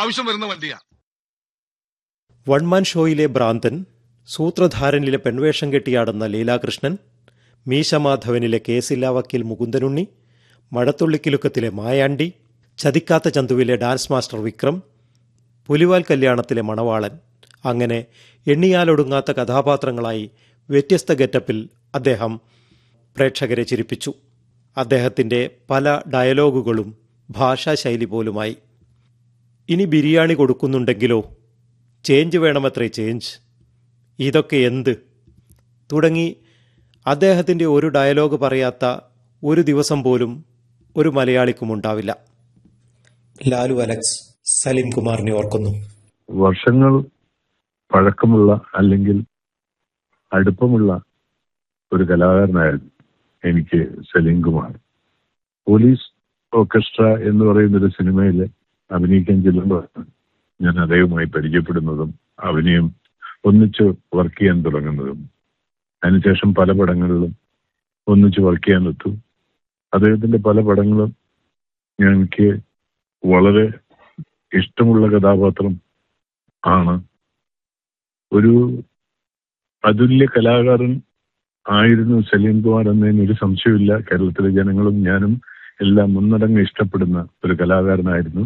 ആവശ്യം വരുന്ന വണ്ടിയാ വൺമാൻ ഷോയിലെ ഭ്രാന്തൻ സൂത്രധാരനിലെ പെൺവേഷം കെട്ടിയാടുന്ന ലീലാകൃഷ്ണൻ മീശമാധവനിലെ കേസില്ലാ വക്കീൽ മുകുന്ദനുണ്ണി മഴത്തുള്ളിക്കിലുക്കത്തിലെ മായാണ്ടി ചതിക്കാത്ത ചന്തുവിലെ ഡാൻസ് മാസ്റ്റർ വിക്രം പുലിവാൽ കല്യാണത്തിലെ മണവാളൻ അങ്ങനെ എണ്ണിയാലൊടുങ്ങാത്ത കഥാപാത്രങ്ങളായി വ്യത്യസ്ത ഗെറ്റപ്പിൽ അദ്ദേഹം പ്രേക്ഷകരെ ചിരിപ്പിച്ചു അദ്ദേഹത്തിൻ്റെ പല ഡയലോഗുകളും ഭാഷാശൈലി പോലുമായി ഇനി ബിരിയാണി കൊടുക്കുന്നുണ്ടെങ്കിലോ ചേഞ്ച് വേണമത്രേ ചേഞ്ച് ഇതൊക്കെ എന്ത് തുടങ്ങി അദ്ദേഹത്തിൻ്റെ ഒരു ഡയലോഗ് പറയാത്ത ഒരു ദിവസം പോലും ഒരു മലയാളിക്കും ഉണ്ടാവില്ല ലാലു അലക്സ് സലീം കുമാറിനെ ഓർക്കുന്നു വർഷങ്ങൾ പഴക്കമുള്ള അല്ലെങ്കിൽ അടുപ്പമുള്ള ഒരു കലാകാരനായിരുന്നു എനിക്ക് സലീം കുമാർ പോലീസ് ഓർക്കസ്ട്ര എന്ന് പറയുന്ന ഒരു സിനിമയിൽ അഭിനയിക്കാൻ ചെല്ലുമ്പോൾ ഞാൻ അദ്ദേഹവുമായി പരിചയപ്പെടുന്നതും അഭിനയം ഒന്നിച്ച് വർക്ക് ചെയ്യാൻ തുടങ്ങുന്നതും അതിനുശേഷം പല പടങ്ങളിലും ഒന്നിച്ച് വർക്ക് ചെയ്യാൻ എത്തും അദ്ദേഹത്തിന്റെ പല പടങ്ങളും എനിക്ക് വളരെ ഇഷ്ടമുള്ള കഥാപാത്രം ആണ് ഒരു അതുല്യ കലാകാരൻ ആയിരുന്നു സലീം കുമാർ എന്നതിന് ഒരു സംശയമില്ല കേരളത്തിലെ ജനങ്ങളും ഞാനും എല്ലാം മുന്നടങ്ങ് ഇഷ്ടപ്പെടുന്ന ഒരു കലാകാരനായിരുന്നു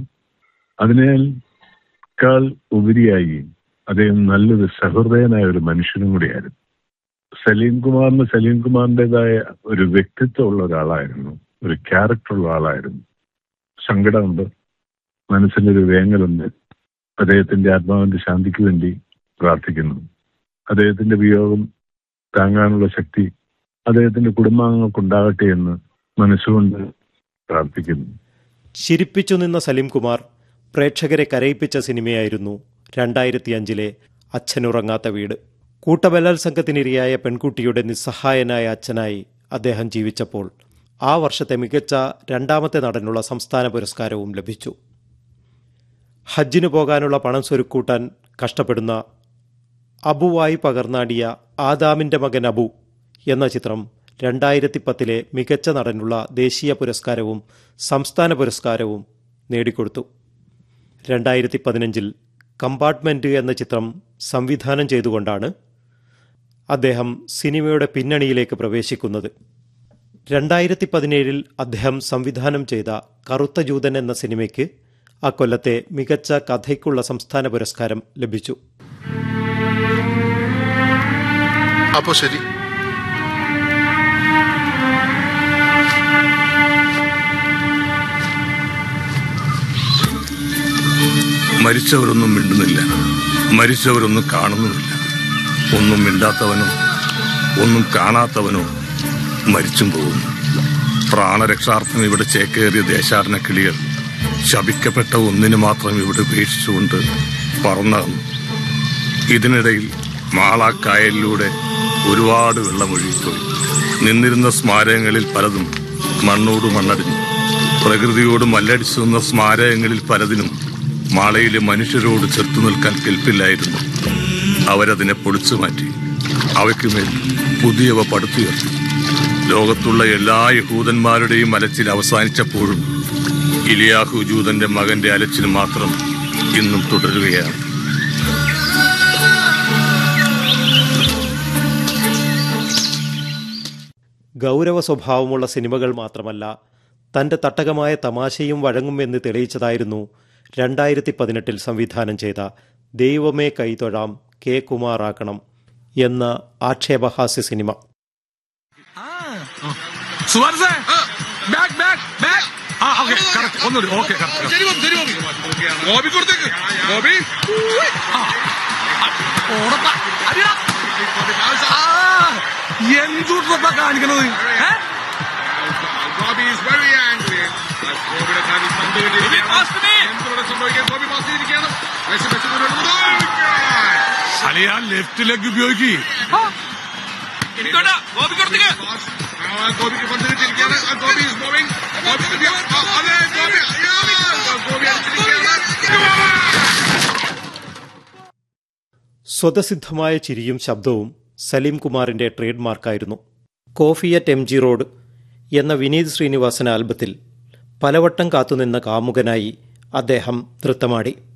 അതിനേക്കാൾ ഉപരിയായി അദ്ദേഹം നല്ലൊരു സഹൃദയനായ ഒരു മനുഷ്യനും കൂടിയായിരുന്നു സലീം കുമാറിന് സലീം കുമാറിൻ്റെതായ ഒരു വ്യക്തിത്വമുള്ള ഒരാളായിരുന്നു ഒരു ക്യാരക്ടറുള്ള ആളായിരുന്നു സങ്കടമുണ്ട് മനസ്സിലൊരു വേങ്ങലുണ്ട് അദ്ദേഹത്തിന്റെ ആത്മാവിന്റെ ശാന്തിക്ക് വേണ്ടി പ്രാർത്ഥിക്കുന്നു അദ്ദേഹത്തിന്റെ വിയോഗം താങ്ങാനുള്ള ശക്തി അദ്ദേഹത്തിന്റെ കുടുംബാംഗങ്ങൾക്കുണ്ടാകട്ടെ എന്ന് മനസ്സുകൊണ്ട് പ്രാർത്ഥിക്കുന്നു ചിരിപ്പിച്ചു നിന്ന സലീം കുമാർ പ്രേക്ഷകരെ കരയിപ്പിച്ച സിനിമയായിരുന്നു രണ്ടായിരത്തി അഞ്ചിലെ അച്ഛനുറങ്ങാത്ത വീട് കൂട്ടബലാത്സംഗത്തിനിരയായ പെൺകുട്ടിയുടെ നിസ്സഹായനായ അച്ഛനായി അദ്ദേഹം ജീവിച്ചപ്പോൾ ആ വർഷത്തെ മികച്ച രണ്ടാമത്തെ നടനുള്ള സംസ്ഥാന പുരസ്കാരവും ലഭിച്ചു ഹജ്ജിന് പോകാനുള്ള പണം സ്വരുക്കൂട്ടാൻ കഷ്ടപ്പെടുന്ന അബുവായി പകർന്നാടിയ ആദാമിന്റെ മകൻ അബു എന്ന ചിത്രം രണ്ടായിരത്തി പത്തിലെ മികച്ച നടനുള്ള ദേശീയ പുരസ്കാരവും സംസ്ഥാന പുരസ്കാരവും നേടിക്കൊടുത്തു രണ്ടായിരത്തി പതിനഞ്ചിൽ കമ്പാർട്ട്മെന്റ് എന്ന ചിത്രം സംവിധാനം ചെയ്തുകൊണ്ടാണ് അദ്ദേഹം സിനിമയുടെ പിന്നണിയിലേക്ക് പ്രവേശിക്കുന്നത് രണ്ടായിരത്തി പതിനേഴിൽ അദ്ദേഹം സംവിധാനം ചെയ്ത കറുത്ത ജൂതൻ എന്ന സിനിമയ്ക്ക് അക്കൊല്ലത്തെ മികച്ച കഥയ്ക്കുള്ള സംസ്ഥാന പുരസ്കാരം ലഭിച്ചു അപ്പോ ശരി മരിച്ചവരൊന്നും മിണ്ടുന്നില്ല മരിച്ചവരൊന്നും കാണുന്നുമില്ല ഒന്നും മിണ്ടാത്തവനോ ഒന്നും കാണാത്തവനോ മരിച്ചും പോകുന്നു പ്രാണരക്ഷാർത്ഥം ഇവിടെ ചേക്കേറിയ ദേശാടന കിളികൾ ശപിക്കപ്പെട്ട ഒന്നിനു മാത്രം ഇവിടെ ഉപേക്ഷിച്ചുകൊണ്ട് പറന്നകന്നു ഇതിനിടയിൽ മാളാക്കായലിലൂടെ ഒരുപാട് വെള്ളമൊഴുകിപ്പോയി നിന്നിരുന്ന സ്മാരകങ്ങളിൽ പലതും മണ്ണോട് മണ്ണടിഞ്ഞു പ്രകൃതിയോട് മല്ലടിച്ചു നിന്ന സ്മാരകങ്ങളിൽ പലതിനും മാളയിലെ മനുഷ്യരോട് ചെറുത്തു നിൽക്കാൻ കെൽപ്പില്ലായിരുന്നു അവരതിനെ പൊളിച്ചു മാറ്റി അവയ്ക്കുമേൽ പുതിയവ പടുത്തുയർത്തി ലോകത്തുള്ള എല്ലാ യഹൂദന്മാരുടെയും അലച്ചിൽ അവസാനിച്ചപ്പോഴും ഇലിയാഹു ജൂതന്റെ മകന്റെ അലച്ചിൽ മാത്രം ഇന്നും തുടരുകയാണ് ഗൗരവ സ്വഭാവമുള്ള സിനിമകൾ മാത്രമല്ല തന്റെ തട്ടകമായ തമാശയും വഴങ്ങുമെന്ന് തെളിയിച്ചതായിരുന്നു രണ്ടായിരത്തി പതിനെട്ടിൽ സംവിധാനം ചെയ്ത ദൈവമേ കൈതൊഴാം കെ കുമാറാക്കണം എന്ന ആക്ഷേപഹാസ്യ സിനിമ സുഹാർസേ ബാക്ക് ബാക്ക് ബാക്ക് ആ ഓക്കെ കറക്റ്റ് ഒന്നുകൂടി ഓക്കെ കറക്റ്റ് ശരി ബോബി, ശരി ബോബി. ബോബി കൊടുത്തേക്ക് ബോബി ഓടപ്പാ അടിയടാ ആ എന്തുട്ടപ്പാ കാണിക്കണത് ഏ ബോബി is very angry. ബോബിയുടെ കാലിൽ സംഭവിച്ചിരിക്കുകയാണ്. എന്തിവിടെ സംഭവിക്കാൻ ബോബി പാസ് ചെയ്തിരിക്കുകയാണ് മെസ്സി മെസ്സി മുന്നോട്ട് പോകുന്നു. ഗോൾ! അളിയാ ലെഫ്റ്റ് ലെഗ് ഉപയോഗിക്ക് ബോബി കൊടുത്തേക്ക് ആ, ഗോപിക്ക് പന്ത് കിട്ടിയിരിക്കുകയാണ് ആ, ഗോപി is moving. ഗോപി ആ, അതെ, ഗോപി. അയ്യോ, ഗോപി അടിച്ചിരിക്കുകയാണ്. സ്വതസിദ്ധമായ ചിരിയും ശബ്ദവും സലീം കുമാറിന്റെ ട്രേഡ് മാർക്കായിരുന്നു coffee at M G road എന്ന വിനീത് ശ്രീനിവാസൻ ആൽബത്തിൽ പലവട്ടം കാത്തുനിന്ന കാമുകനായി അദ്ദേഹം നൃത്തമാടി